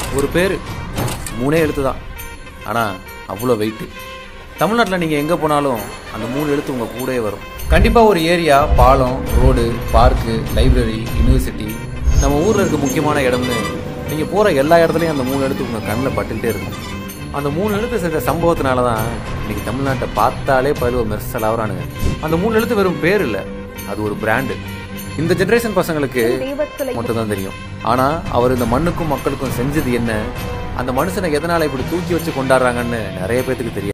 ஒரு பேர் மூணே எழுத்து தான் ஆனால் அவ்வளோ வெயிட்டு தமிழ்நாட்டில் நீங்கள் எங்கே போனாலும் அந்த மூணு எழுத்து உங்கள் கூடயே வரும் கண்டிப்பாக ஒரு ஏரியா பாலம் ரோடு பார்க்கு லைப்ரரி யூனிவர்சிட்டி நம்ம ஊரில் இருக்க முக்கியமான இடம்னு நீங்கள் போகிற எல்லா இடத்துலையும் அந்த மூணு எழுத்து உங்கள் கண்ணில் பட்டுக்கிட்டே இருக்கும் அந்த மூணு எழுத்து செஞ்ச சம்பவத்தினால தான் இன்னைக்கு தமிழ்நாட்டை பார்த்தாலே பழுவ மெர்சல் ஆகுறானுங்க அந்த மூணு எழுத்து வெறும் பேர் இல்லை அது ஒரு பிராண்டு இந்த ஜெனரேஷன் பசங்களுக்கு மட்டும் தான் தெரியும் ஆனா அவர் இந்த மண்ணுக்கும் மக்களுக்கும் செஞ்சது என்ன அந்த மனுஷனை எதனால இப்படி தூக்கி வச்சு கொண்டாடுறாங்கன்னு நிறைய பேத்துக்கு தெரியும்